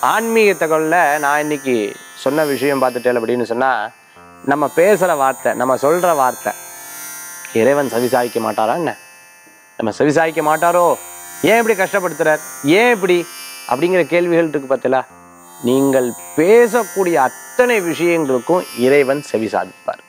ஆன்மீக தகவலில் நான் இன்னைக்கு சொன்ன விஷயம் பார்த்துட்டேன் அப்படின்னு சொன்னால் நம்ம பேசுகிற வார்த்தை நம்ம சொல்கிற வார்த்தை இறைவன் செவிசாய்க்க மாட்டாரா என்ன நம்ம செவிசாய்க்க மாட்டாரோ ஏன் இப்படி கஷ்டப்படுத்துறார் ஏன் இப்படி அப்படிங்கிற கேள்விகள் இருக்கு பார்த்தீங்களா நீங்கள் பேசக்கூடிய அத்தனை விஷயங்களுக்கும் இறைவன் செவிசாய்ப்பார்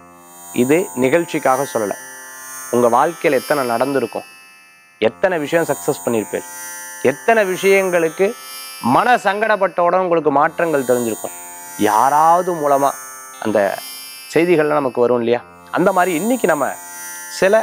இது நிகழ்ச்சிக்காக சொல்லலை உங்கள் வாழ்க்கையில் எத்தனை நடந்திருக்கும் எத்தனை விஷயம் சக்ஸஸ் பண்ணியிருப்பேன் எத்தனை விஷயங்களுக்கு மன சங்கடப்பட்டவுடன் உங்களுக்கு மாற்றங்கள் தெரிஞ்சிருக்கும் யாராவது மூலமாக அந்த செய்திகள்லாம் நமக்கு வரும் இல்லையா அந்த மாதிரி இன்னைக்கு நம்ம சில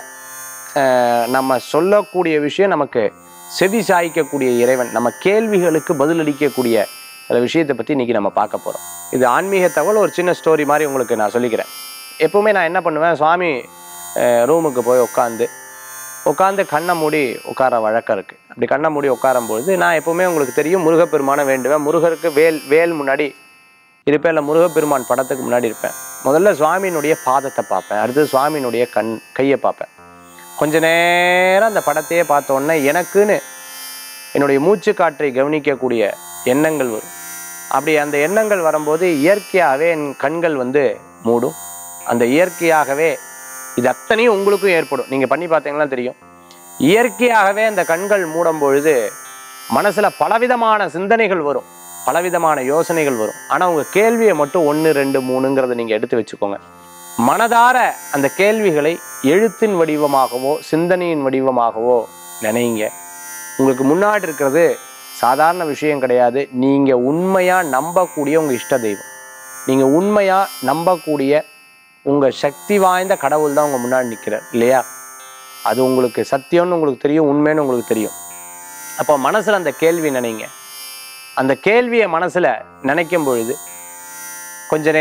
அஹ், நம்ம சொல்லக்கூடிய விஷயம் நமக்கு செவி சாய்க்கக்கூடிய இறைவன் நம்ம கேள்விகளுக்கு பதிலளிக்கக்கூடிய சில விஷயத்தை பற்றி இன்னைக்கு நம்ம பார்க்க போகிறோம் இது ஆன்மீக தகவல் ஒரு சின்ன ஸ்டோரி மாதிரி உங்களுக்கு நான் சொல்லிக்கிறேன் எப்பவுமே நான் என்ன பண்ணுவேன் சுவாமி ரூமுக்கு போய் உட்காந்து உட்காந்து கண்ணை மூடி உட்கார வழக்கம் இருக்குது அப்படி கண்ணை மூடி உட்காரும் பொழுது நான் எப்பவுமே உங்களுக்கு தெரியும் முருகப்பெருமானை வேண்டுவேன் முருகருக்கு வேல் வேல் முன்னாடி இருப்பேன் இல்லை முருகப்பெருமான் படத்துக்கு முன்னாடி இருப்பேன் முதல்ல சுவாமியினுடைய பாதத்தை பார்ப்பேன் அடுத்து சுவாமியினுடைய கண் கையை பார்ப்பேன் கொஞ்ச நேரம் அந்த படத்தையே பார்த்த உடனே எனக்குன்னு என்னுடைய மூச்சு காற்றை கவனிக்கக்கூடிய எண்ணங்கள் வரும் அப்படி அந்த எண்ணங்கள் வரும்போது இயற்கையாகவே என் கண்கள் வந்து மூடும் அந்த இயற்கையாகவே இது அத்தனையும் உங்களுக்கும் ஏற்படும் நீங்கள் பண்ணி பார்த்தீங்கன்னா தெரியும் இயற்கையாகவே அந்த கண்கள் மூடும் பொழுது மனசில் பலவிதமான சிந்தனைகள் வரும் பலவிதமான யோசனைகள் வரும் ஆனால் உங்கள் கேள்வியை மட்டும் ஒன்று ரெண்டு மூணுங்கிறத நீங்கள் எடுத்து வச்சுக்கோங்க மனதார அந்த கேள்விகளை எழுத்தின் வடிவமாகவோ சிந்தனையின் வடிவமாகவோ நினைங்க உங்களுக்கு முன்னாடி இருக்கிறது சாதாரண விஷயம் கிடையாது நீங்கள் உண்மையாக நம்பக்கூடிய உங்கள் இஷ்ட தெய்வம் நீங்கள் உண்மையாக நம்பக்கூடிய உங்கள் சக்தி வாய்ந்த கடவுள் தான் உங்கள் முன்னாடி நிற்கிறார் இல்லையா அது உங்களுக்கு சத்தியம்னு உங்களுக்கு தெரியும் உண்மைன்னு உங்களுக்கு தெரியும் அப்போ மனசில் அந்த கேள்வி நினைங்க அந்த கேள்வியை மனசில் நினைக்கும் பொழுது கொஞ்ச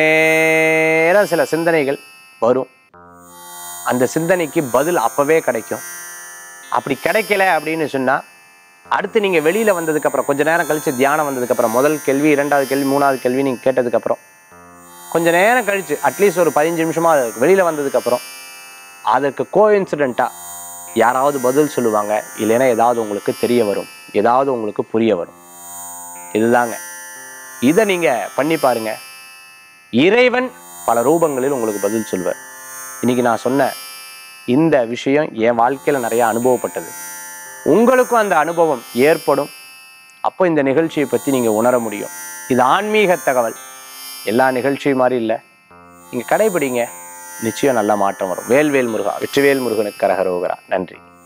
நேரம் சில சிந்தனைகள் வரும் அந்த சிந்தனைக்கு பதில் அப்போவே கிடைக்கும் அப்படி கிடைக்கல அப்படின்னு சொன்னால் அடுத்து நீங்கள் வெளியில் வந்ததுக்கப்புறம் கொஞ்ச நேரம் கழித்து தியானம் வந்ததுக்கப்புறம் முதல் கேள்வி இரண்டாவது கேள்வி மூணாவது கேள்வி நீங்கள் கேட்டதுக்கப்புறம் கொஞ்ச நேரம் கழித்து அட்லீஸ்ட் ஒரு பதினஞ்சு நிமிஷமாக அதுக்கு வெளியில் வந்ததுக்கப்புறம் அதற்கு கோ யாராவது பதில் சொல்லுவாங்க இல்லைன்னா ஏதாவது உங்களுக்கு தெரிய வரும் ஏதாவது உங்களுக்கு புரிய வரும் இதுதாங்க இதை நீங்கள் பண்ணி பாருங்க இறைவன் பல ரூபங்களில் உங்களுக்கு பதில் சொல்வார் இன்னைக்கு நான் சொன்ன இந்த விஷயம் என் வாழ்க்கையில் நிறைய அனுபவப்பட்டது உங்களுக்கும் அந்த அனுபவம் ஏற்படும் அப்போ இந்த நிகழ்ச்சியை பற்றி நீங்கள் உணர முடியும் இது ஆன்மீக தகவல் எல்லா நிகழ்ச்சியும் மாதிரி இல்லை நீங்கள் கடைபிடிங்க நிச்சயம் நல்ல மாற்றம் வரும் வேல்வேல் முருகா வெற்றிவேல் முருகனுக்கு கரகரோகரா நன்றி